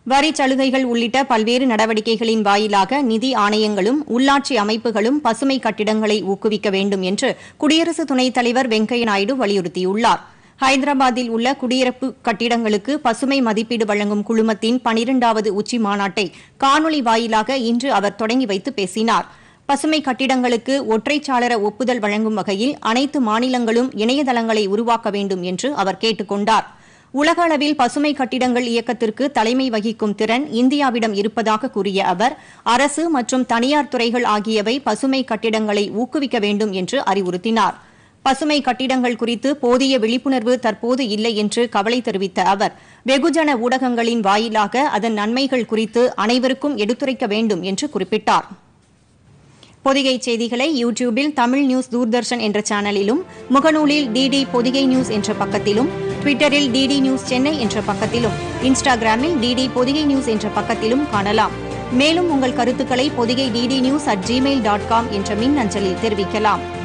வரி சலுகைகள் உள்ளிட்ட பல்வேறு நடவடிக்கைகளின் வாயிலாக நிதி ஆணையங்களும் உள்ளாட்சி அமைப்புகளும் பசுமை கட்டிடங்களை ஊக்குவிக்க வேண்டும் என்று குடியரசு துணைத் தலைவர் வெங்கையா நாயுடு வலியுறுத்தியுள்ளார் ஹைதராபாத்தில் உள்ள குடியிருப்பு கட்டிடங்களுக்கு பசுமை மதிப்பீடு வழங்கும் குழுமத்தின் பனிரெண்டாவது உச்சி மாநாட்டை காணொலி வாயிலாக இன்று அவர் தொடங்கி வைத்து பேசினார் பசுமை கட்டிடங்களுக்கு ஒற்றைச்சாளர ஒப்புதல் வழங்கும் வகையில் அனைத்து மாநிலங்களும் இணையதளங்களை உருவாக்க வேண்டும் என்று அவர் கேட்டுக் கொண்டார் உலக அளவில் பசுமை கட்டிடங்கள் இயக்கத்திற்கு தலைமை வகிக்கும் திறன் இந்தியாவிடம் இருப்பதாக கூறிய அவர் அரசு மற்றும் தனியார் துறைகள் ஆகியவை பசுமை கட்டிடங்களை ஊக்குவிக்க வேண்டும் என்று அறிவுறுத்தினார் பசுமை கட்டிடங்கள் குறித்து போதிய விழிப்புணர்வு தற்போது இல்லை என்று கவலை தெரிவித்த அவர் வெகுஜன ஊடகங்களின் வாயிலாக அதன் நன்மைகள் குறித்து அனைவருக்கும் எடுத்துரைக்க வேண்டும் என்று குறிப்பிட்டார் பொதிகை செய்திகளை யூடியூபில் தமிழ் நியூஸ் தூர்தர்ஷன் என்ற சேனலிலும் முகநூலில் டிடி பொதிகை நியூஸ் என்ற பக்கத்திலும் ட்விட்டரில் டிடி நியூஸ் சென்னை என்ற பக்கத்திலும் இன்ஸ்டாகிராமில் டிடி பொதிகை நியூஸ் என்ற பக்கத்திலும் காணலாம் மேலும் உங்கள் கருத்துக்களை Podhigai DD news at Gmail dot com என்ற மின் அஞ்சலில் தெரிவிக்கலாம்